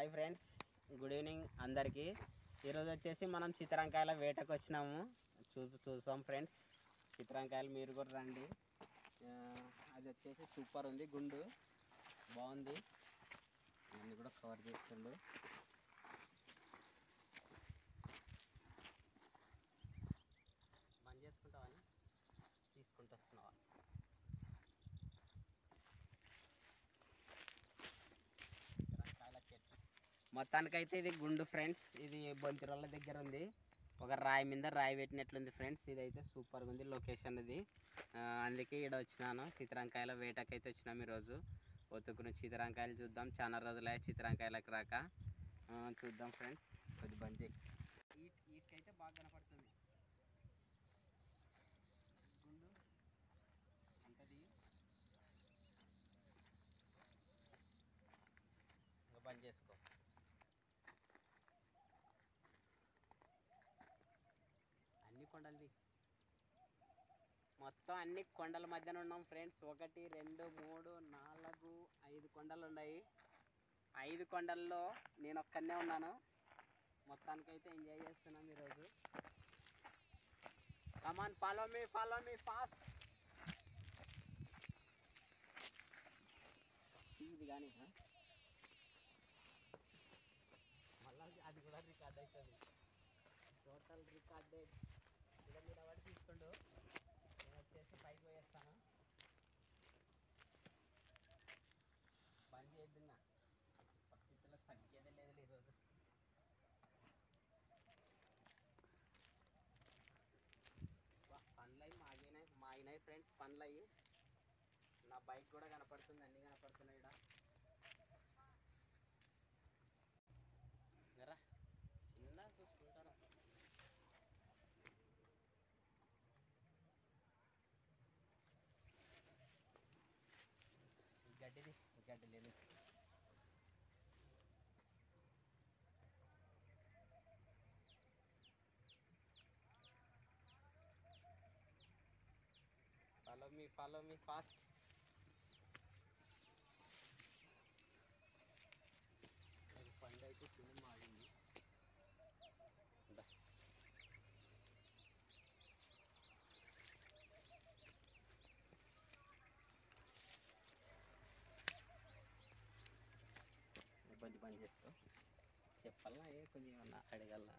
Hi friends good evening అందరికీ ఈరోజు వచ్చేసి మనం చిత్రంకాయల వేటకు వచ్చినాము చూ చూసాం ఫ్రెండ్స్ చిత్రంకాయలు మీరు కూడా రండి ఆ, అది వచ్చేసి సూపర్ ఉంది గుండు బాగుంది ఇవన్నీ కూడా కవర్ చేస్తుండు బంద్ చేసుకుంటావని తీసుకుంటూ వస్తున్నావా రకాల చెట్లు మొత్తానికైతే ఇది గుండు ఫ్రెండ్స్ ఇది బొంతిరోళ్ళ దగ్గర ఉంది ఒక రాయి మీద రాయి పెట్టినట్లుంది ఫ్రెండ్స్ ఇదైతే సూపర్గా ఉంది లొకేషన్ ఇది ఆ, అందుకే ఇక్కడ వచ్చినాను చిత్రంకాయల వేటకైతే వచ్చినాం ఈరోజు ఒత్తుకుని చిత్రంకాయలు చూద్దాం చాలా రోజులే చిత్రంకాయలకు రాక ఆ, చూద్దాం ఫ్రెండ్స్ కొద్ది బంజి ఈట్ ఈట్కైతే బాగా కనపడుతుంది గుండు అంతది ఇంకా బంద్ చేసుకో అన్ని కొండలది మొత్తం అన్ని కొండల మధ్యన ఉన్నాం ఫ్రెండ్స్ ఒకటి రెండు మూడు నాలుగు ఐదు కొండలు ఉన్నాయి ఐదు కొండల్లో నేను ఒక్కనే ఉన్నాను మొత్తానికైతే ఎంజాయ్ చేస్తున్నాం ఈరోజు come on follow me follow me fast ఇది కానీ మళ్ళీ అది కూడా రికార్డ్ అవుతుంది టోటల్ రికార్డెడ్ ఇలా మీరు ఎవరు తీసుకుండు నేను వచ్చేసి పైకి పోయేస్తాను బంద్ చేయొద్దున్నా పరిస్థితుల్లో తగ్గేదే లేదు ఈరోజు వా, పనులు అయ్యి మాగినాయి మాగినాయి ఫ్రెండ్స్ పనులు అయ్యి నా బైక్ కూడా కనపడుతుంది అన్నీ కనపడుతున్నాయి ఇక్కడ జరా చిన్న చూసుకుంటాను ఈ గడ్డిది ఈ గడ్డి లేదు follow me follow me fast పండు అయితే తిని మాగింది దా. ఇబ్బంది పని చేస్తావు చెప్పాలా ఏ కొంచెం ఏమన్నా అడగల్లా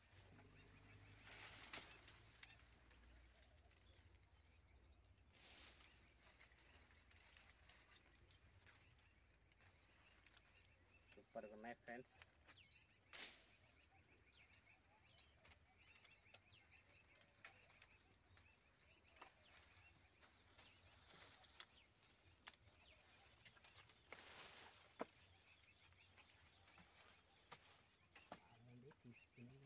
సూపర్గా ఉన్నాయి ఫ్రెండ్స్ అదండి తీసుకుని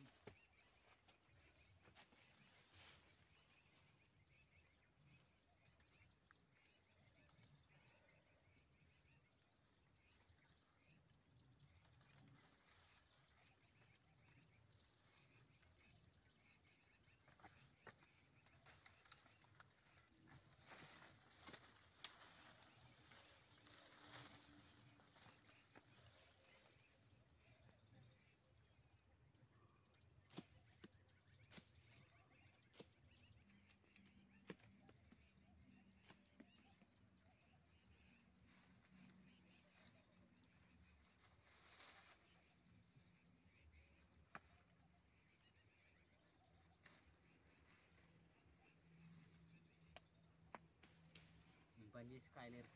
పని చేసి కాయలేరు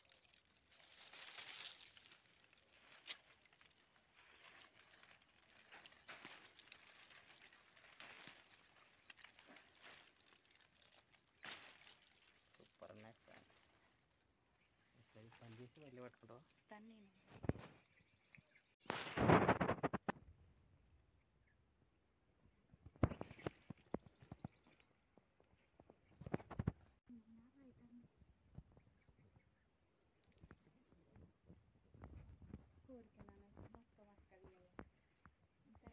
సూపర్ ఉన్నాయి ఫ్రెండ్స్ ఇక్కడ ఈ పని చేసి వెళ్ళి పట్టుకుంటావా తన్నేను కోరిక నాన్న మొత్తం అక్కడ ఇంకా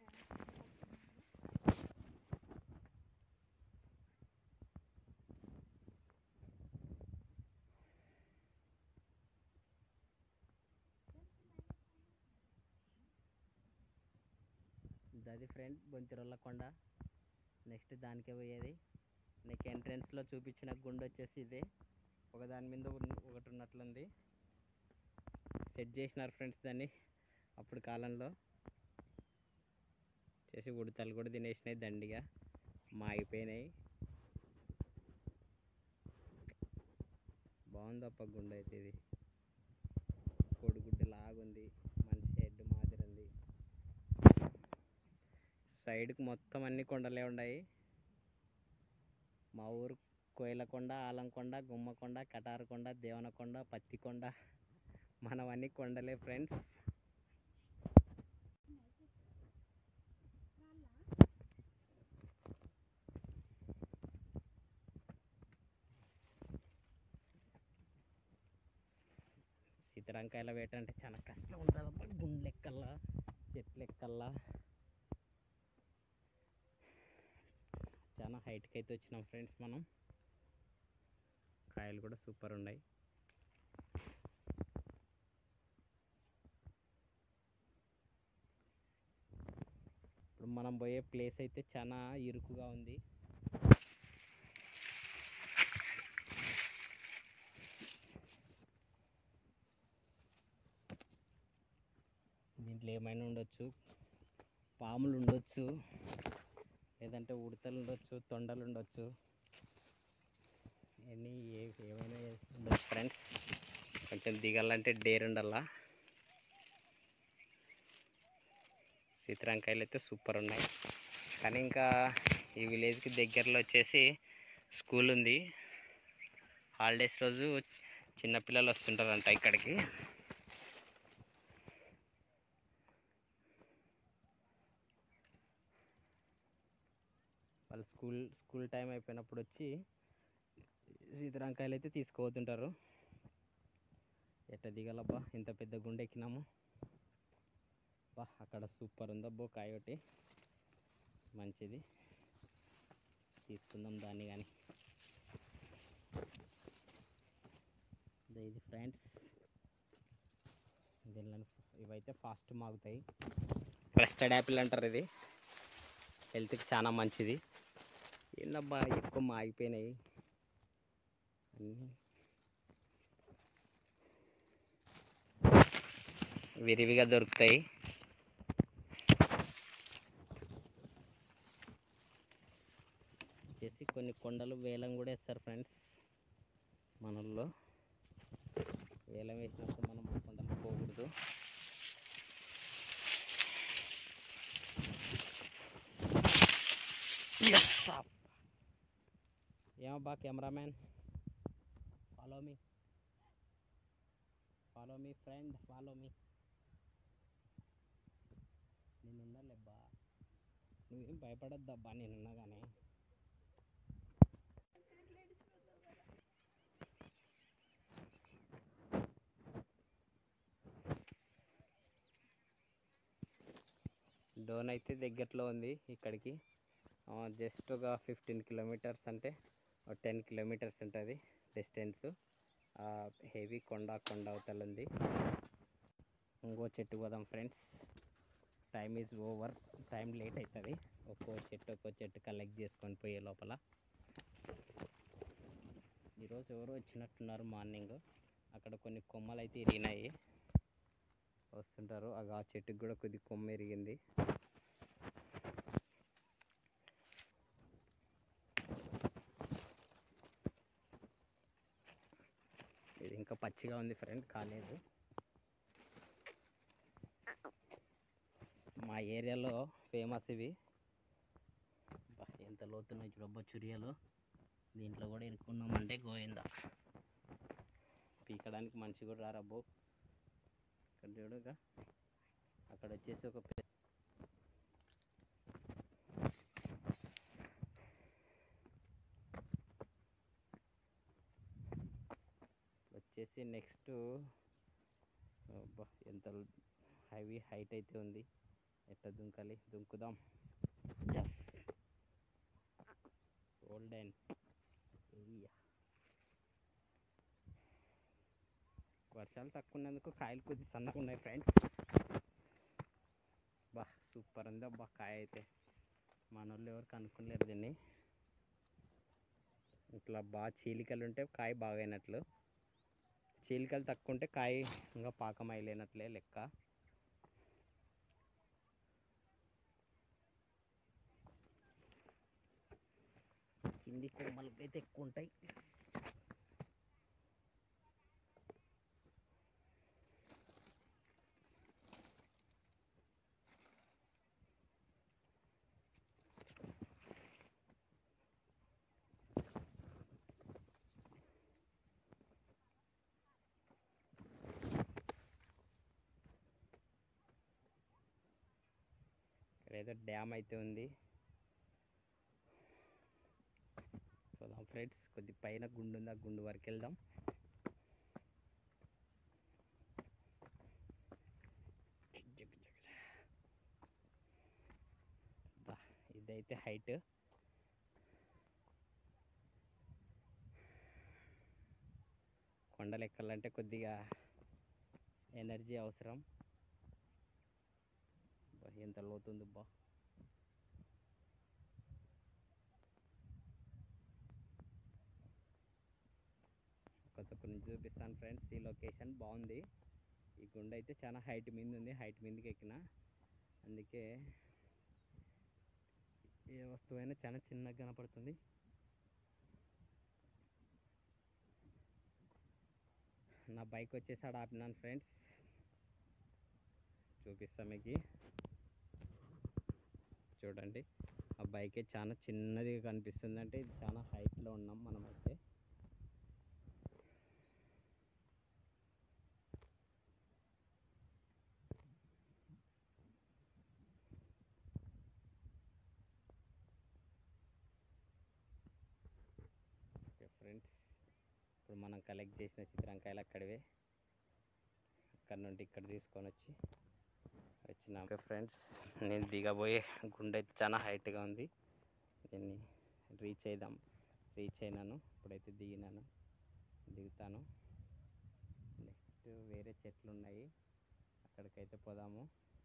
అది ఫ్రెండ్ బొంతిరొల్ల కొండ నెక్స్ట్ దానికే పోయేది నీకు ఎంట్రన్స్లో చూపించిన గుండు వచ్చేసి ఇదే ఒకదాని మీద ఉన్న- ఒకటి ఉన్నట్లుంది సెట్ చేసినారు ఫ్రెండ్స్ దాన్ని అప్పుడు కాలంలో చేసి ఉడతలు కూడా తినేసినాయి దండిగా మాగిపోయినాయి బాగుందప్ప గుండు అయితే ఇది కోడిగుడ్డు లాగుంది మంచి హెడ్ మాదిరి ఉంది సైడ్కి మొత్తం అన్ని కొండలే ఉన్నాయి మా ఊరు కోయిలకొండ ఆలంకొండ గుమ్మకొండ కటారకొండ దేవనకొండ పత్తికొండ మనం అన్ని కొండలే ఫ్రెండ్స్ సీతరంకాయల వేట అంటే చాలా కష్టం ఉంటుంది అబ్బా గుండె ఎక్కల్లా చెట్లు ఎక్కల్లా చాలా హైట్కి అయితే వచ్చినాం ఫ్రెండ్స్ మనం కాయలు కూడా సూపర్ ఉన్నాయి ఇప్పుడు మనం పోయే ప్లేస్ అయితే చాలా ఇరుకుగా ఉంది దీంట్లో ఏమైనా ఉండొచ్చు పాములు ఉండొచ్చు లేదంటే ఉడతలు ఉండొచ్చు తొండలు ఉండొచ్చు ఎన్ని ఏ ఏమైనా ఉండొచ్చు ఫ్రెండ్స్ కొంచెం దిగాలంటే డేర్ ఉండాలా సీతరంకాయలు అయితే సూపర్ ఉన్నాయి కానీ ఇంకా ఈ విలేజ్కి దగ్గరలో వచ్చేసి స్కూల్ ఉంది హాలిడేస్ రోజు చిన్నపిల్లలు వస్తుంటారంట ఇక్కడికి వాళ్ళు స్కూల్ స్కూల్ టైం అయిపోయినప్పుడు వచ్చి సీతరంకాయలు అయితే తీసుకుపోతుంటారు ఎట్ట దిగాలబ్బా ఇంత పెద్ద గుండె ఎక్కినాము బా అక్కడ సూపర్ ఉందబ్బో కాయ ఒకటి మంచిది తీసుకుందాం దాన్ని కానీ ఇది ఫ్రెండ్స్ దీనిలో ఇవైతే ఫాస్ట్ మాగుతాయి క్రస్టెడ్ యాపిల్ అంటారు ఇది హెల్త్కి చాలా మంచిది ఏందబ్బా ఎక్కువ మాగిపోయినాయి అన్నీ విరివిగా దొరుకుతాయి చేసి కొన్ని కొండలు వేలం కూడా వేస్తారు ఫ్రెండ్స్ మనల్లో వేలం వేసినప్పుడు మనం ఆ కొండలు పోకూడదు ఏమబ్బా cameraman follow me follow me friend follow me నేనున్నాలేబ్బా నువ్వేం భయపడద్దబ్బా నేనున్నా కానీ డోన్ అయితే దగ్గరలో ఉంది ఇక్కడికి జస్ట్ ఒక ఫిఫ్టీన్ కిలోమీటర్స్ అంటే ఒక టెన్ కిలోమీటర్స్ ఉంటుంది డిస్టెన్స్ హెవీ కొండ కొండ అవతల ఉంది ఇంకో చెట్టు పోదాం friends time is over time late అవుతుంది ఒక్కో చెట్టు ఒక్కో చెట్టు కలెక్ట్ చేసుకొని పోయే లోపల ఈరోజు ఎవరో వచ్చినట్టున్నారు మార్నింగ్ అక్కడ కొన్ని కొమ్మలు అయితే ఇరిగినాయి వస్తుంటారు ఆ ఆ చెట్టుకి కూడా కొద్ది కొమ్మ ఇరిగింది ఇది ఇంకా పచ్చిగా ఉంది ఫ్రెండ్ కాలేదు మా ఏరియాలో ఫేమస్ ఇవి బా, ఎంత లోతున్నాయి చూడబ్బా చురియాలు దీంట్లో కూడా ఇరుక్కున్నామంటే గోయిందా పీకడానికి మనిషి కూడా రారబ్బో ఇక్కడ చూడుగా అక్కడ వచ్చేసి ఒక పెద్ద వచ్చేసి నెక్స్ట్ అబ్బా ఎంత హైవీ హైట్ అయితే ఉంది ఎట్లా దుంకాలి దుంకుదాం గోల్డెన్ వర్షాలు తక్కువ ఉన్నందుకు కాయలు కొద్ది సన్నగా ఉన్నాయి ఫ్రెండ్స్ బా సూపర్ సూపర్ ఉంది అబ్బా కాయ అయితే మన వాళ్ళు ఎవరు కనుక్కోలేరు దీన్ని ఇట్లా బాగా చీలికలు ఉంటే కాయ బాగా అయినట్లు చీలికలు తక్కువ ఉంటే కాయ ఇంకా పాకం అయ్యలేనట్లే లెక్క కింది కొమ్మలకైతే ఎక్కువ ఉంటాయి ఇక్కడ ఏదో డ్యామ్ అయితే ఉంది చూద్దాం ఫ్రెండ్స్ కొద్ది పైన గుండు ఉంది ఆ గుండు వరకు వెళ్దాం బా, ఇదైతే హైట్ కొండలు ఎక్కాలంటే కొద్దిగా ఎనర్జీ అవసరం బా, ఎంత లోతుంది బా కొత్త నుంచి చూపిస్తాను ఫ్రెండ్స్ ఈ లొకేషన్ బాగుంది ఈ గుండె అయితే చాలా హైట్ మీద ఉంది హైట్ మీదకి ఎక్కిన అందుకే ఏ వస్తువైనా చాలా చిన్నగా కనపడుతుంది నా బైక్ వచ్చేసి ఆడ ఆపినాను ఫ్రెండ్స్ చూపిస్తా మీకు చూడండి ఆ బైకే చాలా చిన్నది కనిపిస్తుంది అంటే ఇది చాలా హైట్లో ఉన్నాం మనమైతే ఓకే ఫ్రెండ్స్ ఇప్పుడు మనం కలెక్ట్ చేసిన చిత్రంకాయలు అక్కడివే అక్కడ నుండి ఇక్కడ తీసుకొని వచ్చి వచ్చిన ఓకే ఫ్రెండ్స్ నేను దిగబోయే గుండె అయితే చాలా హైట్గా ఉంది దీన్ని రీచ్ అయిదాం రీచ్ అయినాను ఇప్పుడైతే దిగినాను దిగుతాను నెక్స్ట్ వేరే చెట్లు ఉన్నాయి అక్కడికైతే పోదాము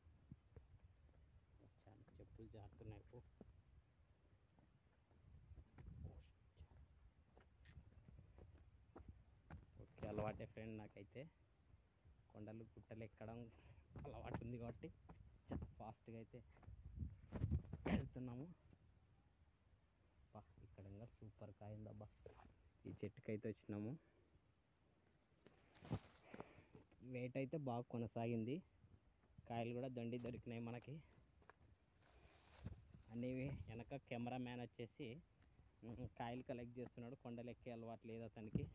చాలా చెప్పులు జారుతున్నాయి పో ఓకే అలవాటే ఫ్రెండ్ నాకైతే కొండలు గుట్టలు ఎక్కడం అలవాటు ఉంది కాబట్టి చాలా ఫాస్ట్గా అయితే వెళ్తున్నాము బా ఇక్కడ ఇంకా సూపర్ కాయ ఉందబ్బా ఈ చెట్టుకి అయితే వచ్చినాము వెయిట్ అయితే బాగా కొనసాగింది కాయలు కూడా దండి దొరికినాయి మనకి అన్నీ వెనక కెమెరా మ్యాన్ వచ్చేసి ఉమ్, కాయలు కలెక్ట్ చేస్తున్నాడు కొండలు ఎక్కే అలవాటు లేదు అతనికి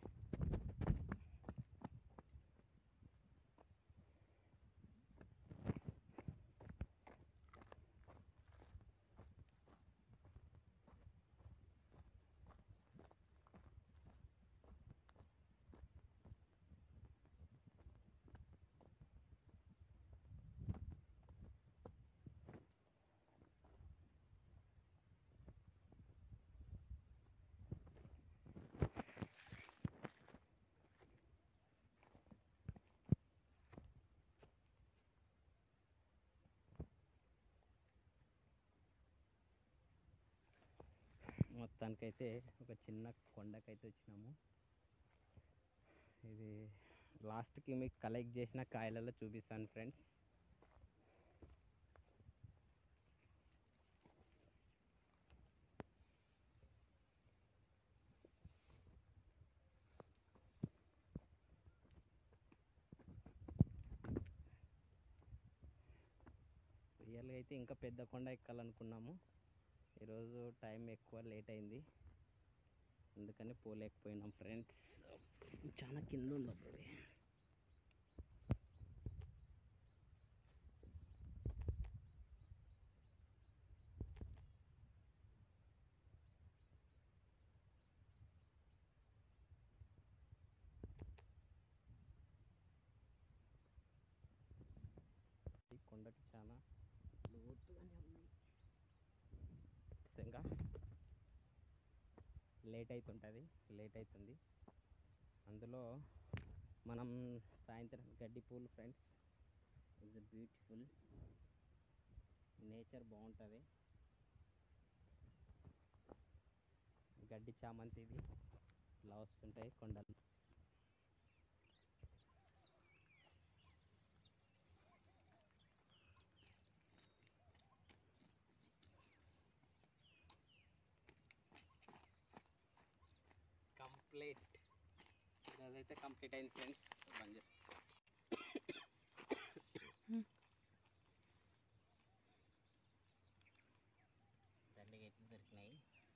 మొత్తానికైతే ఒక చిన్న కొండకైతే వచ్చినాము ఇది లాస్ట్కి మీకు కలెక్ట్ చేసిన కాయలలో చూపిస్తాను ఫ్రెండ్స్ రియల్గా అయితే ఇంకా పెద్ద కొండ ఎక్కాలనుకున్నాము ఈరోజు టైం ఎక్కువ లేట్ అయింది అందుకని పోలేకపోయినాం ఫ్రెండ్స్ చాలా కింద ఉంది అప్పుడు ఇది. ఈ కొండకి చాలా లోతుగానే ఉంది ఇంకా లేట్ అవుతుంటుంది లేట్ అవుతుంది అందులో మనం సాయంత్రం గడ్డి పూలు ఫ్రెండ్స్ ఇస్ బ్యూటిఫుల్ నేచర్ బాగుంటుంది గడ్డి చామంతి ఇది ఇలా వస్తుంటాయి కొండలు కంప్లీట్ అదైతే కంప్లీట్ అయింది ఫ్రెండ్స్ బంద్ చేసుకో దండగా అయితే దొరికినాయి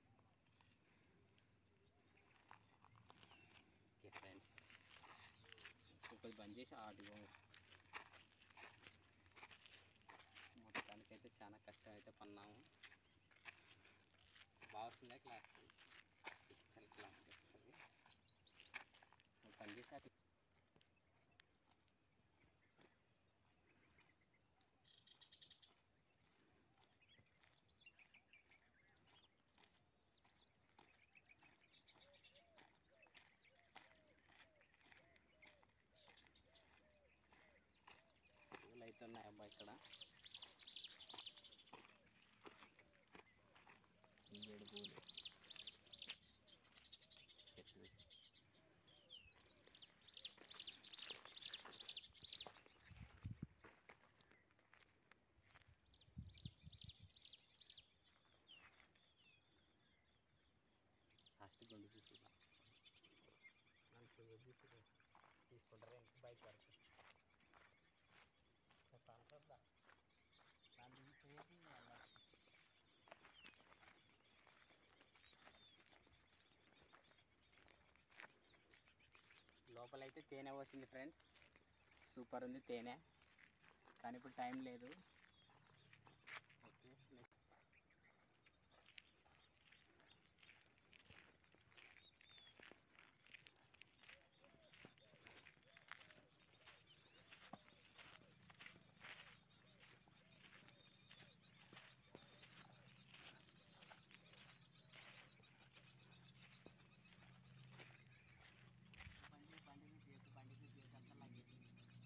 ఓకే ఫ్రెండ్స్ ఇంకొకటి బంద్ చేసి ఆడిగో మొత్తానికైతే చాలా కష్టం అయితే పన్నాము బాగా వస్తుందా క్లాస్ చాలా క్లాస్ వస్తుంది పని చేసి అట్లా పూలు అయితే ఉన్నాయి అబ్బా ఇక్కడ ఇంజేడు పూలు చెట్లు ఫస్ట్ గుండు తీసుకుంటా తీసుకుంటారా ఇంక బైక్ వరకు సాంటర్దా దాని పోయేది అలా లోపలైతే తేనె వచ్చింది ఫ్రెండ్స్ సూపర్ ఉంది తేనె కానీ ఇప్పుడు టైం లేదు ఓకే నెక్స్ట్ బండి బండి మీద చేతి బండి మీద చేతి అంతా లాగేసి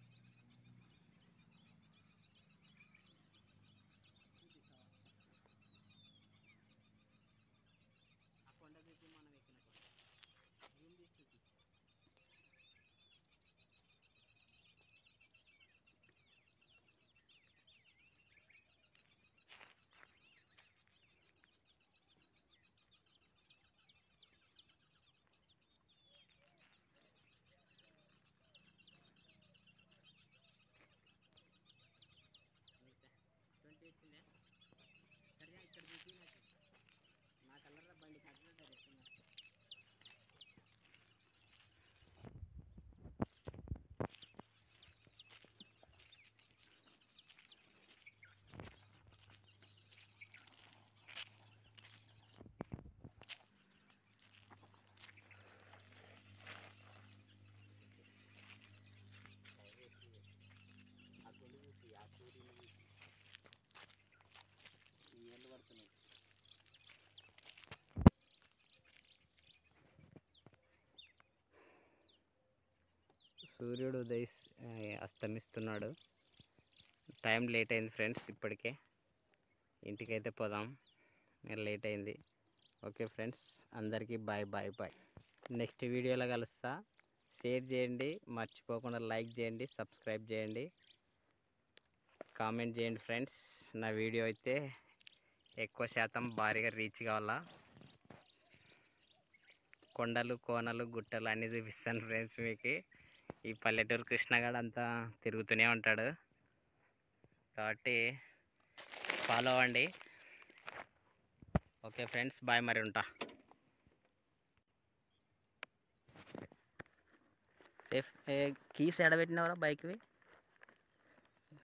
చూపిస్తావా ఆ కొండ దిగి మనం ఎక్కిన కొండ జూమ్ తీసి చూపి ట్వంటీ వచ్చిందే సరే ఇక్కడ చూపి నాకు నా కలర్ బండి కట్టిన డైరెక్ట్ ఆ గుండు చూపి ఆ సూర్యుని చూపి నీ ఏళ్ళు పడుతున్నాయి సూర్యుడు ఉదయిస్ ఆ, అస్తమిస్తున్నాడు టైం లేట్ అయింది ఫ్రెండ్స్ ఇప్పటికే ఇంటికైతే పోదాం మీరు లేట్ అయింది ఓకే ఫ్రెండ్స్ అందరికీ బాయ్ బాయ్ బాయ్ నెక్స్ట్ వీడియోలో కలుస్తా షేర్ చేయండి మర్చిపోకుండా లైక్ చేయండి సబ్స్క్రైబ్ చేయండి కామెంట్ చేయండి ఫ్రెండ్స్ నా వీడియో అయితే ఎక్కువ శాతం భారీగా రీచ్ కావాలా కొండలు కోనలు గుట్టలు అన్నీ చూపిస్తాను ఫ్రెండ్స్ మీకు ఈ పల్లెటూరు కృష్ణగాడు అంతా తిరుగుతూనే ఉంటాడు కాబట్టి ఫాలో అవ్వండి ఓకే ఫ్రెండ్స్ బాయ్ మరి ఉంటా కీస్ ఎడబెట్టినవరా బైక్వి